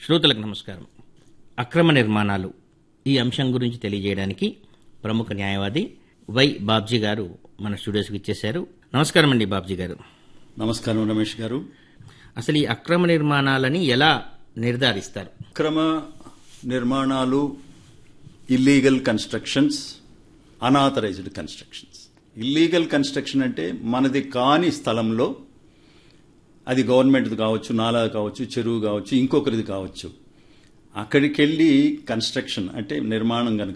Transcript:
శ్రోతలకు నమస్కారం అక్రమ నిర్మాణాలు ఈ అంశం గురించి తెలియజేయడానికి ప్రముఖ న్యాయవాది వై బాబ్జీ గారు మన స్టూడియోస్కి ఇచ్చేశారు నమస్కారం అండి బాబ్జీ గారు నమస్కారం రమేష్ గారు అసలు ఈ అక్రమ నిర్మాణాలని ఎలా నిర్ధారిస్తారు అక్రమ నిర్మాణాలు illegal constructions unauthorised constructions illegal construction అంటే మనది కాని స్థలంలో అది గవర్నమెంట్ది కావచ్చు నాలా కావచ్చు చెరువు కావచ్చు ఇంకొకరిది కావచ్చు అక్కడికి వెళ్ళి కన్స్ట్రక్షన్ అంటే నిర్మాణం కనుక